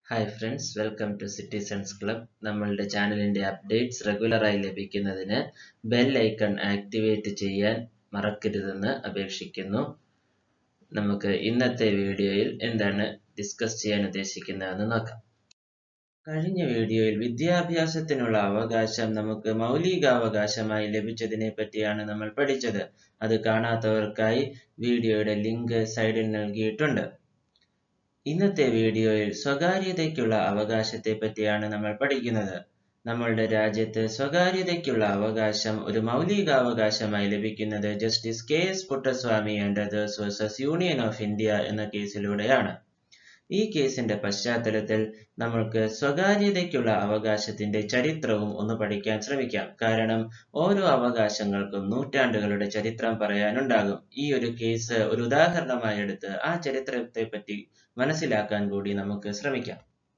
hi friends welcome to citizens club നമ്മളുടെ ചാനലിൻ്റെ updates റെഗുലറായി ലഭിക്കുന്നതിന് ബെൽ ഐക്കൺ ആക്ടിവേറ്റ് ചെയ്യാൻ മറക്കരുതെന്ന് അപേക്ഷിക്കുന്നു നമുക്ക് ഇന്നത്തെ വീഡിയോയിൽ എന്താണ് ഡിസ്കസ് ചെയ്യാൻ ഉദ്ദേശിക്കുന്നതെന്ന് നോക്കാം കഴിഞ്ഞ വീഡിയോയിൽ വിദ്യാഭ്യാസത്തിനുള്ള അവകാശം നമുക്ക് മൗലികാവകാശമായി ലഭിച്ചതിനെ പറ്റിയാണ് നമ്മൾ പഠിച്ചത് അത് കാണാത്തവർക്കായി വീഡിയോയുടെ ലിങ്ക് സൈഡിൽ നൽകിയിട്ടുണ്ട് ഇന്നത്തെ വീഡിയോയിൽ സ്വകാര്യതയ്ക്കുള്ള അവകാശത്തെ പറ്റിയാണ് നമ്മൾ പഠിക്കുന്നത് നമ്മളുടെ രാജ്യത്ത് സ്വകാര്യതയ്ക്കുള്ള അവകാശം ഒരു മൗലികാവകാശമായി ലഭിക്കുന്നത് justice K S Puttaswamy and others versus union of India എന്ന കേസിലൂടെയാണ് ഈ കേസിന്റെ പശ്ചാത്തലത്തിൽ നമ്മൾക്ക് സ്വകാര്യതയ്ക്കുള്ള അവകാശത്തിന്റെ ചരിത്രവും ഒന്ന് പഠിക്കാൻ ശ്രമിക്കാം കാരണം ഓരോ അവകാശങ്ങൾക്കും നൂറ്റാണ്ടുകളുടെ ചരിത്രം പറയാനുണ്ടാകും ഈ ഒരു കേസ് ഒരു ഉദാഹരണമായി എടുത്ത് ആ ചരിത്രത്തെ പറ്റി മനസ്സിലാക്കാൻ കൂടി നമുക്ക് ശ്രമിക്കാം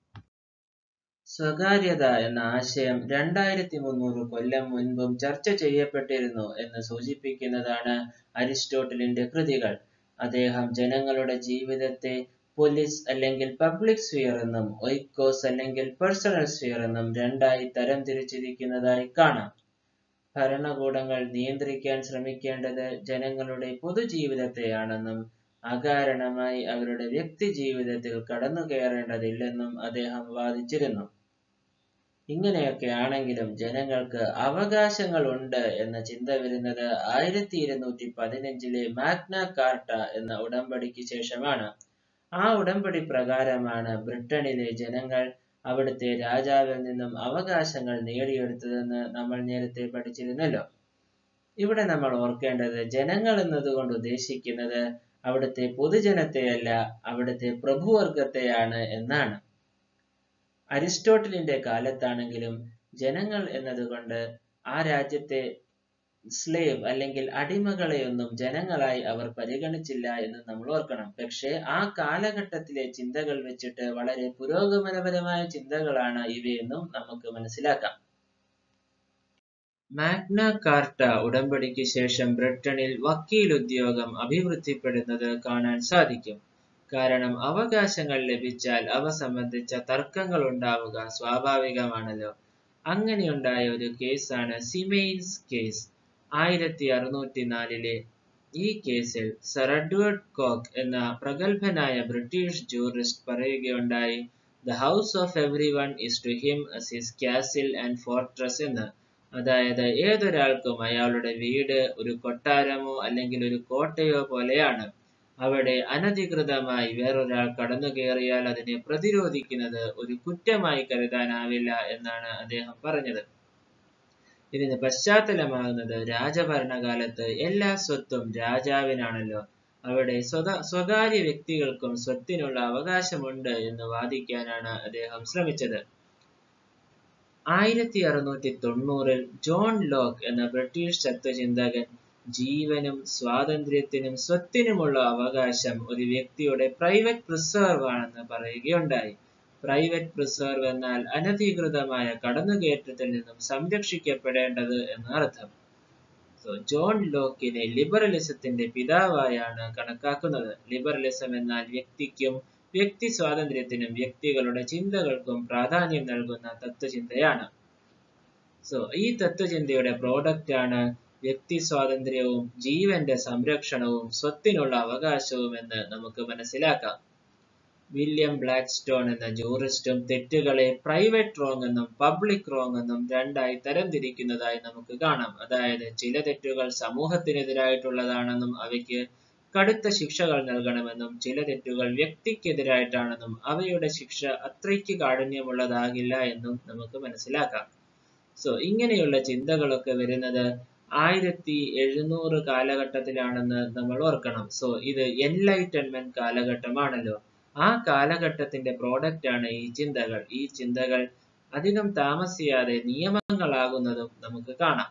സ്വകാര്യത എന്ന ആശയം രണ്ടായിരത്തി മുന്നൂറ് കൊല്ലം മുൻപും ചർച്ച ചെയ്യപ്പെട്ടിരുന്നു എന്ന് സൂചിപ്പിക്കുന്നതാണ് അരിസ്റ്റോട്ടലിന്റെ കൃതികൾ അദ്ദേഹം ജനങ്ങളുടെ ജീവിതത്തെ പോലീസ് അല്ലെങ്കിൽ പബ്ലിക് സ്ഫിയർ എന്നും ഒയ്ക്കോസ് അല്ലെങ്കിൽ പേഴ്സണൽ സ്ഫിയർ എന്നും രണ്ടായി തരം തിരിച്ചിരിക്കുന്നതായി കാണാം ഭരണകൂടങ്ങൾ നിയന്ത്രിക്കാൻ ശ്രമിക്കേണ്ടത് ജനങ്ങളുടെ പൊതുജീവിതത്തെയാണെന്നും അകാരണമായി അവരുടെ വ്യക്തി ജീവിതത്തിൽ കടന്നു കയറേണ്ടതില്ലെന്നും അദ്ദേഹം വാദിച്ചിരുന്നു ഇങ്ങനെയൊക്കെ ആണെങ്കിലും ജനങ്ങൾക്ക് അവകാശങ്ങൾ ഉണ്ട് എന്ന ചിന്ത വരുന്നത് ആയിരത്തി ഇരുന്നൂറ്റി പതിനഞ്ചിലെ മാഗ്ന കാർട്ട എന്ന ഉടമ്പടിക്ക് ശേഷമാണ് ആ ഉടമ്പടി പ്രകാരമാണ് ബ്രിട്ടനിലെ ജനങ്ങൾ അവിടുത്തെ രാജാവിൽ നിന്നും അവകാശങ്ങൾ നേടിയെടുത്തതെന്ന് നമ്മൾ നേരത്തെ പഠിച്ചിരുന്നല്ലോ ഇവിടെ നമ്മൾ ഓർക്കേണ്ടത് ജനങ്ങൾ എന്നതുകൊണ്ട് ഉദ്ദേശിക്കുന്നത് അവിടുത്തെ പൊതുജനത്തെയല്ല അവിടുത്തെ പ്രഭുവർഗത്തെയാണ് എന്നാണ് അരിസ്റ്റോട്ടലിന്റെ കാലത്താണെങ്കിലും ജനങ്ങൾ എന്നതുകൊണ്ട് ആ രാജ്യത്തെ സ്ലേവ് അല്ലെങ്കിൽ അടിമകളെയൊന്നും ജനങ്ങളായി അവർ പരിഗണിച്ചില്ല എന്ന് നമ്മൾ ഓർക്കണം പക്ഷേ ആ കാലഘട്ടത്തിലെ ചിന്തകൾ വെച്ചിട്ട് വളരെ പുരോഗമനപരമായ ചിന്തകളാണ് ഇവയെന്നും നമുക്ക് മനസ്സിലാക്കാം മാഗ്ന കാർട്ട ഉടമ്പടിക്ക് ശേഷം ബ്രിട്ടനിൽ വക്കീൽ ഉദ്യോഗം അഭിവൃദ്ധിപ്പെടുന്നത് കാണാൻ സാധിക്കും കാരണം അവകാശങ്ങൾ ലഭിച്ചാൽ അവ സംബന്ധിച്ച തർക്കങ്ങൾ ഉണ്ടാവുക സ്വാഭാവികമാണല്ലോ അങ്ങനെയുണ്ടായ ഒരു കേസാണ് സിമെയിൻസ് കേസ് ആയിരത്തി അറുന്നൂറ്റി നാലിലെ ഈ കേസിൽ സർ എഡ്വേർഡ് കോക്ക് എന്ന പ്രഗത്ഭനായ ബ്രിട്ടീഷ് ജൂറിസ്റ്റ് പറയുകയുണ്ടായി the house of every one is to him as his castle and fortress എന്ന് അതായത് ഏതൊരാൾക്കും അയാളുടെ വീട് ഒരു കൊട്ടാരമോ അല്ലെങ്കിൽ ഒരു കോട്ടയോ പോലെയാണ് അവിടെ അനധികൃതമായി വേറൊരാൾ കടന്നു കയറിയാൽ അതിനെ പ്രതിരോധിക്കുന്നത് ഒരു കുറ്റമായി കരുതാനാവില്ല എന്നാണ് അദ്ദേഹം പറഞ്ഞത് ഇതിന് പശ്ചാത്തലമാകുന്നത് രാജഭരണകാലത്ത് എല്ലാ സ്വത്തും രാജാവിനാണല്ലോ അവിടെ സ്വത സ്വകാര്യ വ്യക്തികൾക്കും സ്വത്തിനുള്ള അവകാശമുണ്ട് എന്ന് വാദിക്കാനാണ് അദ്ദേഹം ശ്രമിച്ചത് ആയിരത്തി അറുന്നൂറ്റി തൊണ്ണൂറിൽ ജോൺ ലോക്ക് എന്ന ബ്രിട്ടീഷ് തത്വചിന്തകൻ ജീവനും സ്വാതന്ത്ര്യത്തിനും സ്വത്തിനുമുള്ള അവകാശം ഒരു വ്യക്തിയുടെ പ്രൈവറ്റ് പ്രിസർവ് ആണെന്ന് പറയുകയുണ്ടായി പ്രൈവറ്റ് പ്രിസർവ് എന്നാൽ അനധികൃതമായ കടന്നുകയറ്റത്തിൽ നിന്നും സംരക്ഷിക്കപ്പെടേണ്ടത് എന്ന അർത്ഥം സോ ജോൺ ലോക്കിനെ ലിബറലിസത്തിന്റെ പിതാവായാണ് കണക്കാക്കുന്നത് ലിബറലിസം എന്നാൽ വ്യക്തിക്കും വ്യക്തി സ്വാതന്ത്ര്യത്തിനും വ്യക്തികളുടെ ചിന്തകൾക്കും പ്രാധാന്യം നൽകുന്ന തത്വചിന്തയാണ് സോ ഈ തത്വചിന്തയുടെ പ്രോഡക്റ്റ് ആണ് വ്യക്തി സ്വാതന്ത്ര്യവും ജീവന്റെ സംരക്ഷണവും സ്വത്തിനുള്ള അവകാശവും എന്ന് നമുക്ക് മനസ്സിലാക്കാം വില്യം ബ്ലാക്ക്സ്റ്റോൺ എന്ന ജൂറിസ്റ്റും തെറ്റുകളെ പ്രൈവറ്റ് റോങ് എന്നും പബ്ലിക് റോങ് എന്നും രണ്ടായി തരംതിരിക്കുന്നതായി നമുക്ക് കാണാം അതായത് ചില തെറ്റുകൾ സമൂഹത്തിനെതിരായിട്ടുള്ളതാണെന്നും അവയ്ക്ക് കടുത്ത ശിക്ഷകൾ നൽകണമെന്നും ചില തെറ്റുകൾ വ്യക്തിക്കെതിരായിട്ടാണെന്നും അവയുടെ ശിക്ഷ അത്രയ്ക്ക് കാഠിന്യമുള്ളതാകില്ല എന്നും നമുക്ക് മനസ്സിലാക്കാം സോ ഇങ്ങനെയുള്ള ചിന്തകളൊക്കെ വരുന്നത് ആയിരത്തി എഴുന്നൂറ് കാലഘട്ടത്തിലാണെന്ന് നമ്മൾ ഓർക്കണം സോ ഇത് എൻലൈറ്റൻമെന്റ് കാലഘട്ടമാണല്ലോ ആ കാലഘട്ടത്തിന്റെ പ്രോഡക്റ്റ് ആണ് ഈ ചിന്തകൾ ഈ ചിന്തകൾ അധികം താമസിയാതെ നിയമങ്ങളാകുന്നതും നമുക്ക് കാണാം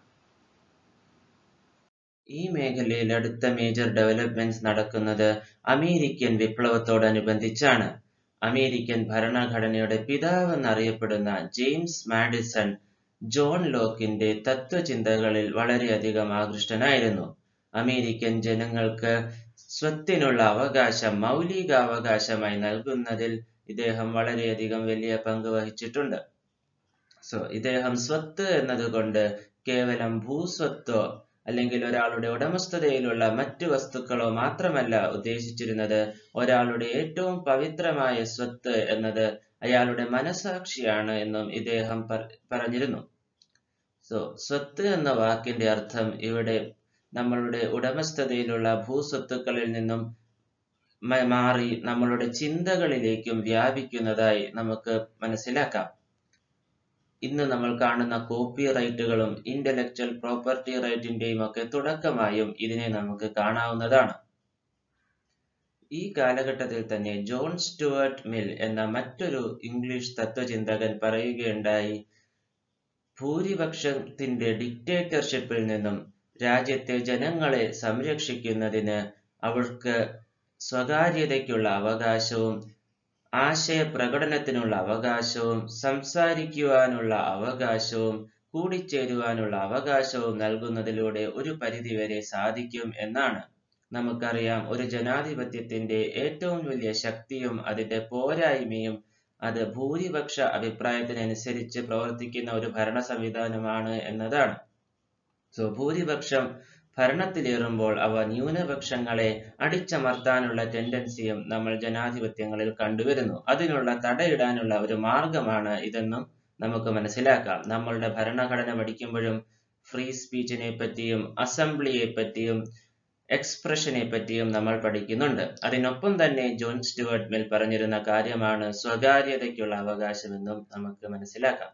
ഈ മേഖലയിൽ അടുത്ത മേജർ ഡെവലപ്മെന്റ്സ് നടക്കുന്നത് അമേരിക്കൻ വിപ്ലവത്തോടനുബന്ധിച്ചാണ് അമേരിക്കൻ ഭരണഘടനയുടെ പിതാവ് എന്നറിയപ്പെടുന്ന ജെയിംസ് മാഡിസൺ ജോൺ ലോക്കിന്റെ തത്വചിന്തകളിൽ വളരെയധികം ആകൃഷ്ടനായിരുന്നു അമേരിക്കൻ ജനങ്ങൾക്ക് സ്വത്തിനുള്ള അവകാശം മൗലികാവകാശമായി നൽകുന്നതിൽ ഇദ്ദേഹം വളരെയധികം വലിയ പങ്ക് വഹിച്ചിട്ടുണ്ട് സോ ഇദ്ദേഹം സ്വത്ത് എന്നതുകൊണ്ട് കേവലം ഭൂസ്വത്തോ അല്ലെങ്കിൽ ഒരാളുടെ ഉടമസ്ഥതയിലുള്ള മറ്റു വസ്തുക്കളോ മാത്രമല്ല ഉദ്ദേശിച്ചിരുന്നത് ഒരാളുടെ ഏറ്റവും പവിത്രമായ സ്വത്ത് എന്നത് അയാളുടെ മനസാക്ഷിയാണ് എന്നും ഇദ്ദേഹം പറഞ്ഞിരുന്നു സോ സ്വത്ത് എന്ന വാക്കിന്റെ അർത്ഥം ഇവിടെ നമ്മളുടെ ഉടമസ്ഥതയിലുള്ള ഭൂസ്വത്തുക്കളിൽ നിന്നും മാറി നമ്മളുടെ ചിന്തകളിലേക്കും വ്യാപിക്കുന്നതായി നമുക്ക് മനസ്സിലാക്കാം ഇന്ന് നമ്മൾ കാണുന്ന കോപ്പി റൈറ്റുകളും ഇന്റലക്ച്വൽ പ്രോപ്പർട്ടി റൈറ്റിന്റെയും ഒക്കെ തുടക്കമായും ഇതിനെ നമുക്ക് കാണാവുന്നതാണ് ഈ കാലഘട്ടത്തിൽ തന്നെ ജോൺ സ്റ്റുവർട്ട് മിൽ എന്ന മറ്റൊരു ഇംഗ്ലീഷ് തത്വചിന്തകൻ പറയുകയുണ്ടായി ഭൂരിപക്ഷത്തിന്റെ ഡിക്റ്റേറ്റർഷിപ്പിൽ നിന്നും രാജ്യത്തെ ജനങ്ങളെ സംരക്ഷിക്കുന്നതിന് അവർക്ക് സ്വകാര്യതയ്ക്കുള്ള അവകാശവും ആശയപ്രകടനത്തിനുള്ള അവകാശവും സംസാരിക്കുവാനുള്ള അവകാശവും കൂടിച്ചേരുവാനുള്ള അവകാശവും നൽകുന്നതിലൂടെ ഒരു പരിധിവരെ സാധിക്കും എന്നാണ് നമുക്കറിയാം ഒരു ജനാധിപത്യത്തിന്റെ ഏറ്റവും വലിയ ശക്തിയും അതിന്റെ പോരായ്മയും അത് ഭൂരിപക്ഷ അഭിപ്രായത്തിനനുസരിച്ച് പ്രവർത്തിക്കുന്ന ഒരു ഭരണ സംവിധാനമാണ് എന്നതാണ് സോ ഭൂരിപക്ഷം ഭരണത്തിലേറുമ്പോൾ അവ ന്യൂനപക്ഷങ്ങളെ അടിച്ചമർത്താനുള്ള ടെൻഡൻസിയും നമ്മൾ ജനാധിപത്യങ്ങളിൽ കണ്ടുവരുന്നു അതിനുള്ള തടയിടാനുള്ള ഒരു മാർഗമാണ് ഇതെന്നും നമുക്ക് മനസ്സിലാക്കാം നമ്മളുടെ ഭരണഘടന പഠിക്കുമ്പോഴും ഫ്രീ സ്പീച്ചിനെ പറ്റിയും അസംബ്ലിയെ പറ്റിയും എക്സ്പ്രഷനെ പറ്റിയും നമ്മൾ പഠിക്കുന്നുണ്ട് അതിനൊപ്പം തന്നെ ജോൺ സ്റ്റുവർട്ട് മിൽ പറഞ്ഞിരുന്ന കാര്യമാണ് സ്വകാര്യതയ്ക്കുള്ള അവകാശമെന്നും നമുക്ക് മനസ്സിലാക്കാം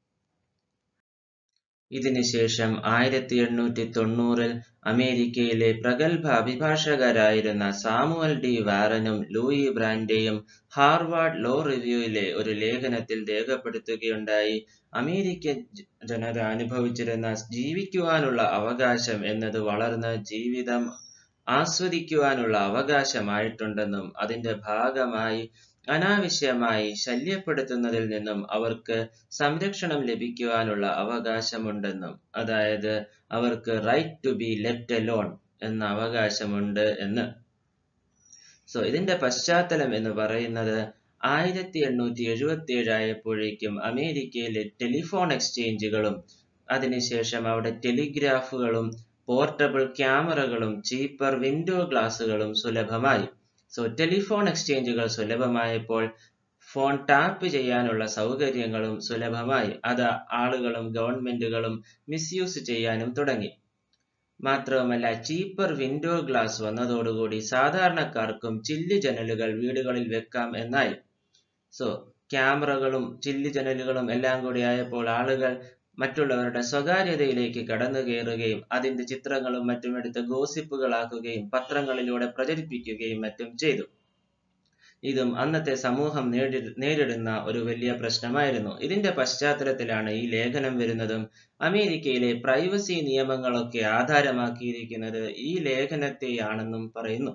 ഇതിനുശേഷം ആയിരത്തി എണ്ണൂറ്റി തൊണ്ണൂറിൽ അമേരിക്കയിലെ പ്രഗത്ഭ അഭിഭാഷകരായിരുന്ന സാമുവൽ ഡി വാരനും ലൂയി ബ്രാൻഡെയും ഹാർവാർഡ് ലോ റിവ്യൂയിലെ ഒരു ലേഖനത്തിൽ രേഖപ്പെടുത്തുകയുണ്ടായി അമേരിക്കൻ ജനത അനുഭവിച്ചിരുന്ന ജീവിക്കുവാനുള്ള അവകാശം എന്നത് വളർന്ന് ജീവിതം ആസ്വദിക്കുവാനുള്ള അവകാശമായിട്ടുണ്ടെന്നും അതിന്റെ ഭാഗമായി അനാവശ്യമായി ശല്യപ്പെടുത്തുന്നതിൽ നിന്നും അവർക്ക് സംരക്ഷണം ലഭിക്കുവാനുള്ള അവകാശമുണ്ടെന്നും അതായത് അവർക്ക് right to be let alone എന്ന അവകാശമുണ്ട് എന്ന് സോ ഇതിന്റെ പശ്ചാത്തലം എന്ന് പറയുന്നത് ആയിരത്തി എണ്ണൂറ്റി എഴുപത്തി ഏഴായപ്പോഴേക്കും അമേരിക്കയിലെ ടെലിഫോൺ എക്സ്ചേഞ്ചുകളും അതിനുശേഷം അവിടെ ടെലിഗ്രാഫുകളും പോർട്ടബിൾ ക്യാമറകളും ചീപ്പർ വിൻഡോ ഗ്ലാസുകളും സുലഭമായി സോ ടെലിഫോൺ എക്സ്ചേഞ്ചുകൾ സുലഭമായപ്പോൾ ഫോൺ ടാപ്പ് ചെയ്യാനുള്ള സൗകര്യങ്ങളും സുലഭമായി അത് ആളുകളും ഗവൺമെന്റുകളും മിസ്യൂസ് ചെയ്യാനും തുടങ്ങി മാത്രവുമല്ല ചീപ്പർ വിൻഡോ ഗ്ലാസ് വന്നതോടുകൂടി സാധാരണക്കാർക്കും ചില്ല് ജനലുകൾ വീടുകളിൽ വെക്കാം എന്നായി സോ ക്യാമറകളും ചില്ല് ജനലുകളും എല്ലാം കൂടി ആയപ്പോൾ ആളുകൾ മറ്റുള്ളവരുടെ സ്വകാര്യതയിലേക്ക് കടന്നു കയറുകയും അതിന്റെ ചിത്രങ്ങളും മറ്റും എടുത്ത് ഗോസിപ്പുകളാക്കുകയും പത്രങ്ങളിലൂടെ പ്രചരിപ്പിക്കുകയും മറ്റും ചെയ്തു ഇതും അന്നത്തെ സമൂഹം നേരി നേരിടുന്ന ഒരു വലിയ പ്രശ്നമായിരുന്നു ഇതിന്റെ പശ്ചാത്തലത്തിലാണ് ഈ ലേഖനം വരുന്നതും അമേരിക്കയിലെ പ്രൈവസി നിയമങ്ങളൊക്കെ ആധാരമാക്കിയിരിക്കുന്നത് ഈ ലേഖനത്തെയാണെന്നും പറയുന്നു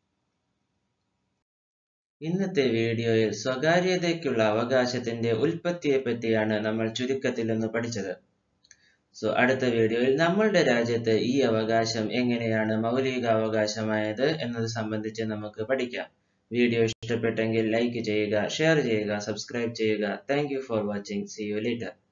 ഇന്നത്തെ വീഡിയോയിൽ സ്വകാര്യതയ്ക്കുള്ള അവകാശത്തിന്റെ ഉൽപ്പത്തിയെ പറ്റിയാണ് നമ്മൾ ചുരുക്കത്തിൽ ഒന്ന് പഠിച്ചത് സോ അടുത്ത വീഡിയോയിൽ നമ്മളുടെ രാജ്യത്ത് ഈ അവകാശം എങ്ങനെയാണ് മൗലിക അവകാശമായത് എന്നത് സംബന്ധിച്ച് നമുക്ക് പഠിക്കാം വീഡിയോ ഇഷ്ടപ്പെട്ടെങ്കിൽ ലൈക്ക് ചെയ്യുക ഷെയർ ചെയ്യുക സബ്സ്ക്രൈബ് ചെയ്യുക thank for watching see you later